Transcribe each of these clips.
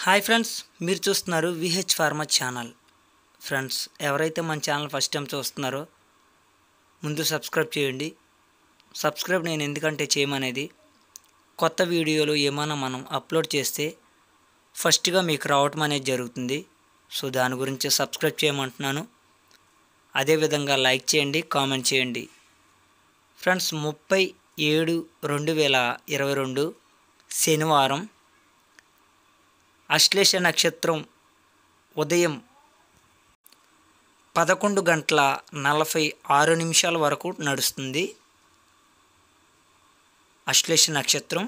hi friends మీరు చూస్తున్నారు VH pharma channel friends ఎవరైతే మన ఛానల్ ఫస్ట్ టైం చూస్తున్నారో ముందు సబ్స్క్రైబ్ చేయండి సబ్స్క్రైబ్ నేను ఎందుకంటే చేయమనేది కొత్త వీడియోలు ఏమైనా మనం అప్లోడ్ చేస్తే ఫస్ట్గా మీకు రావటం అనేది జరుగుతుంది సో దాని గురించి సబ్స్క్రైబ్ చేయమంటున్నాను అదేవిధంగా లైక్ చేయండి కామెంట్ చేయండి ఫ్రెండ్స్ ముప్పై ఏడు రెండు వేల ఇరవై రెండు శనివారం అశ్లేష నక్షత్రం ఉదయం పదకొండు గంటల నలభై ఆరు నిమిషాల వరకు నడుస్తుంది అశ్లేష నక్షత్రం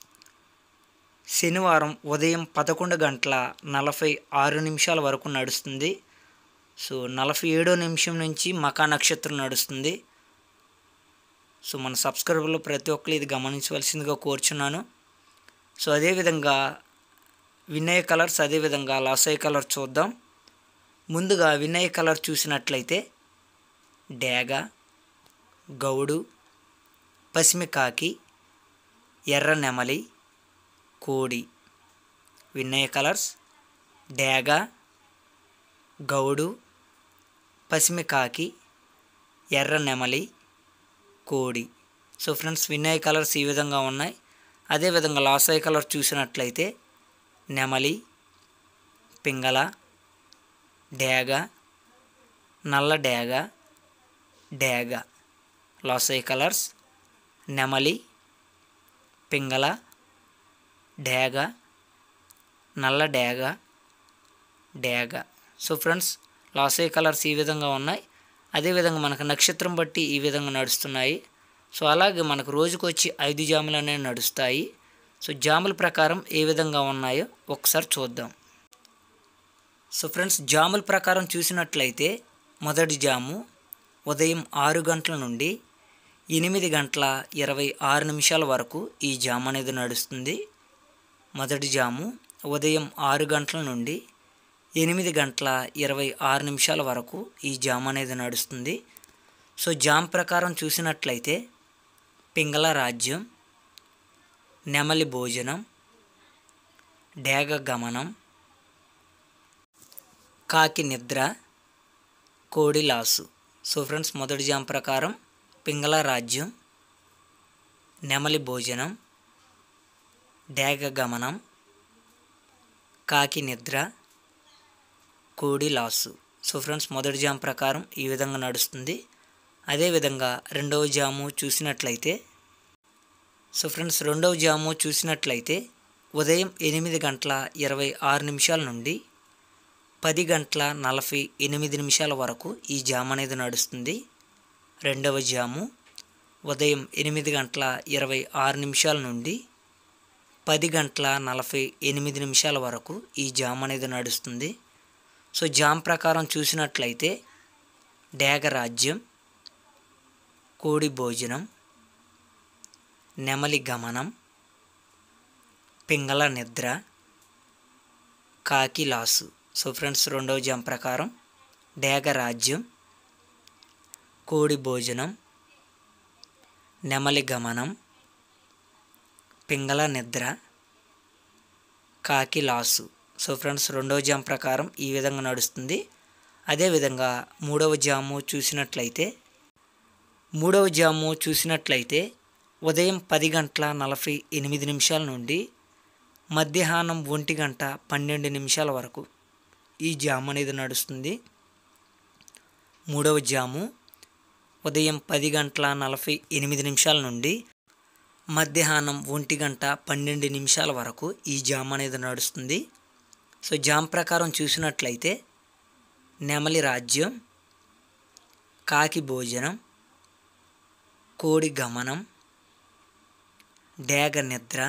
శనివారం ఉదయం పదకొండు గంటల నలభై ఆరు నిమిషాల వరకు నడుస్తుంది సో నలభై ఏడో నిమిషం నుంచి మకా నక్షత్రం నడుస్తుంది సో మన సబ్స్క్రైబర్లు ప్రతి ఒక్కరు ఇది గమనించవలసిందిగా కోరుచున్నాను సో అదేవిధంగా వినయ్ కలర్స్ అదేవిధంగా లాసయ్ కలర్ చూద్దాం ముందుగా వినయ్ కలర్ చూసినట్లయితే డేగ గౌడు పసిమికాకి ఎర్ర నెమలి కోడి వినయ్ కలర్స్ డేగ గౌడు పసిమికాకి ఎర్ర నెమలి కోడి సో ఫ్రెండ్స్ వినయ్ కలర్స్ ఈ విధంగా ఉన్నాయి అదేవిధంగా లాసాయ్ కలర్ చూసినట్లయితే నెమలి పింగళ డేగ నల్ల డేగ డేగ లాసై కలర్స్ నెమలి పింగళ డేగ నల్ల డేగ డేగ సో ఫ్రెండ్స్ లాసై కలర్స్ ఈ విధంగా ఉన్నాయి అదేవిధంగా మనకు నక్షత్రం బట్టి ఈ విధంగా నడుస్తున్నాయి సో అలాగే మనకు రోజుకు వచ్చి ఐదు జాములు అనేవి నడుస్తాయి సో జాముల ప్రకారం ఏ విధంగా ఉన్నాయో ఒకసారి చూద్దాం సో ఫ్రెండ్స్ జాముల ప్రకారం చూసినట్లయితే మొదటి జాము ఉదయం ఆరు గంటల నుండి ఎనిమిది గంటల ఇరవై ఆరు నిమిషాల వరకు ఈ జాము అనేది నడుస్తుంది మొదటి జాము ఉదయం ఆరు గంటల నుండి ఎనిమిది గంటల ఇరవై ఆరు నిమిషాల వరకు ఈ జామ్ అనేది నడుస్తుంది సో జామ్ ప్రకారం చూసినట్లయితే పింగళ రాజ్యం నెమలి భోజనం డేగ గమనం కాకి నిద్ర కోడి లాసు సో ఫ్రెండ్స్ మొదటి జామ్ ప్రకారం పింగళ రాజ్యం నెమలి భోజనం డేగ గమనం కాకి నిద్ర కోడి లాసు సో ఫ్రెండ్స్ మొదటి జామ్ ప్రకారం ఈ విధంగా నడుస్తుంది అదేవిధంగా రెండవ జాము చూసినట్లయితే సో ఫ్రెండ్స్ రెండవ జాము చూసినట్లయితే ఉదయం ఎనిమిది గంటల ఇరవై ఆరు నిమిషాల నుండి పది గంటల నలభై ఎనిమిది నిమిషాల వరకు ఈ జామ్ అనేది నడుస్తుంది రెండవ జాము ఉదయం ఎనిమిది గంటల ఇరవై ఆరు నిమిషాల నుండి పది గంటల నలభై ఎనిమిది నిమిషాల వరకు ఈ జామ్ అనేది నడుస్తుంది సో జామ్ ప్రకారం చూసినట్లయితే డేగ రాజ్యం కోడి భోజనం నెమలి గమనం పింగళ నిద్ర కాకి లాసు సో ఫ్రెండ్స్ రెండవ జామ్ ప్రకారం డేగ రాజ్యం కోడి భోజనం నెమలి గమనం పింగళ నిద్ర కాకి లాసు సో ఫ్రెండ్స్ రెండవ జామ్ ప్రకారం ఈ విధంగా నడుస్తుంది అదేవిధంగా మూడవ జాము చూసినట్లయితే మూడవ జాము చూసినట్లయితే ఉదయం పది గంటల నలభై ఎనిమిది నిమిషాల నుండి మధ్యాహ్నం ఒంటి గంట పన్నెండు నిమిషాల వరకు ఈ జాము అనేది నడుస్తుంది మూడవ జాము ఉదయం పది గంటల నలభై ఎనిమిది నిమిషాల నుండి మధ్యాహ్నం ఒంటి గంట పన్నెండు నిమిషాల వరకు ఈ జామ్ అనేది నడుస్తుంది సో జామ్ ప్రకారం చూసినట్లయితే నెమలి రాజ్యం కాకి భోజనం కోడి గమనం డేగ నిద్ర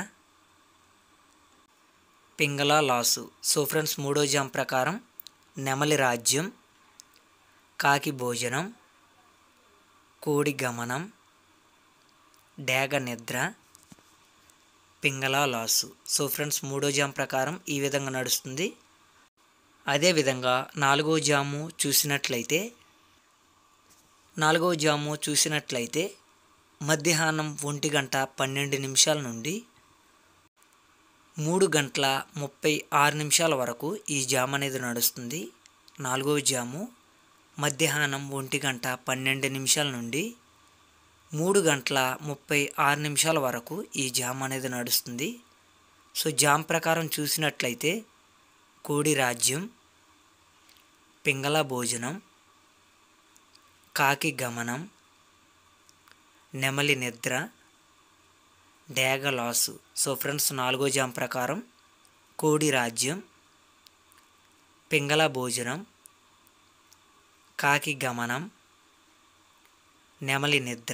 పింగళ లాసు సో ఫ్రెండ్స్ మూడో జామ్ ప్రకారం నెమలి రాజ్యం కాకి భోజనం కోడి గమనం డేగ నిద్ర పింగళ లాసు సో ఫ్రెండ్స్ మూడో జామ్ ప్రకారం ఈ విధంగా నడుస్తుంది అదేవిధంగా నాలుగో జాము చూసినట్లయితే నాలుగో జాము చూసినట్లయితే మధ్యాహ్నం ఒంటి గంట పన్నెండు నిమిషాల నుండి మూడు గంటల ముప్పై ఆరు నిమిషాల వరకు ఈ జామ్ అనేది నడుస్తుంది నాలుగవ జాము మధ్యాహ్నం ఒంటి గంట పన్నెండు నిమిషాల నుండి మూడు గంటల ముప్పై ఆరు నిమిషాల వరకు ఈ జామ్ అనేది నడుస్తుంది సో జామ్ ప్రకారం చూసినట్లయితే కోడి రాజ్యం పింగళ భోజనం కాకి గమనం నెమలి నిద్ర డేగ లాసు సో ఫ్రెండ్స్ నాలుగో జామ్ ప్రకారం కోడి రాజ్యం పింగళ భోజనం కాకి గమనం నెమలి నిద్ర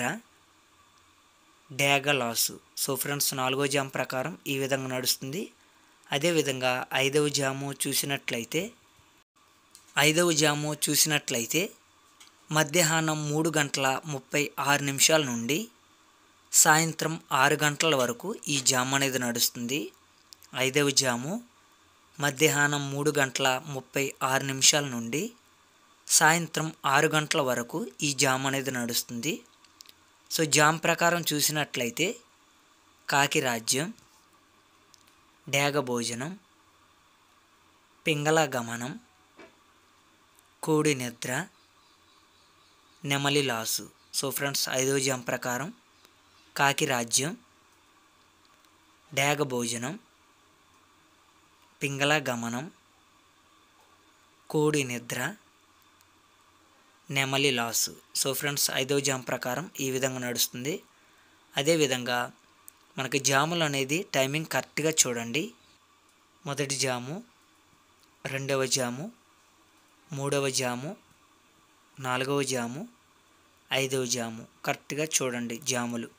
డేగ లాసు సో ఫ్రెండ్స్ నాలుగో జామ్ ప్రకారం ఈ విధంగా నడుస్తుంది అదేవిధంగా ఐదవ జాము చూసినట్లయితే ఐదవ జాము చూసినట్లయితే మధ్యాహ్నం మూడు గంటల ముప్పై ఆరు నిమిషాల నుండి సాయంత్రం ఆరు గంటల వరకు ఈ జామ్ అనేది నడుస్తుంది ఐదవ జాము మధ్యాహ్నం మూడు గంటల ముప్పై ఆరు నిమిషాల నుండి సాయంత్రం ఆరు గంటల వరకు ఈ జామ్ అనేది నడుస్తుంది సో జామ్ ప్రకారం చూసినట్లయితే కాకి రాజ్యం డేగ భోజనం పింగళ గమనం కోడి నిద్ర నెమలి లాసు సో ఫ్రెండ్స్ ఐదవ జామ్ ప్రకారం కాకి రాజ్యం డేగ భోజనం పింగళ గమనం కోడి నిద్ర నెమలి లాసు సో ఫ్రెండ్స్ ఐదవ జామ్ ప్రకారం ఈ విధంగా నడుస్తుంది అదేవిధంగా మనకి జాములు అనేది టైమింగ్ కరెక్ట్గా చూడండి మొదటి జాము రెండవ జాము మూడవ జాము నాలుగవ జాము ఐదవ జాము కరెక్ట్గా చూడండి జాములు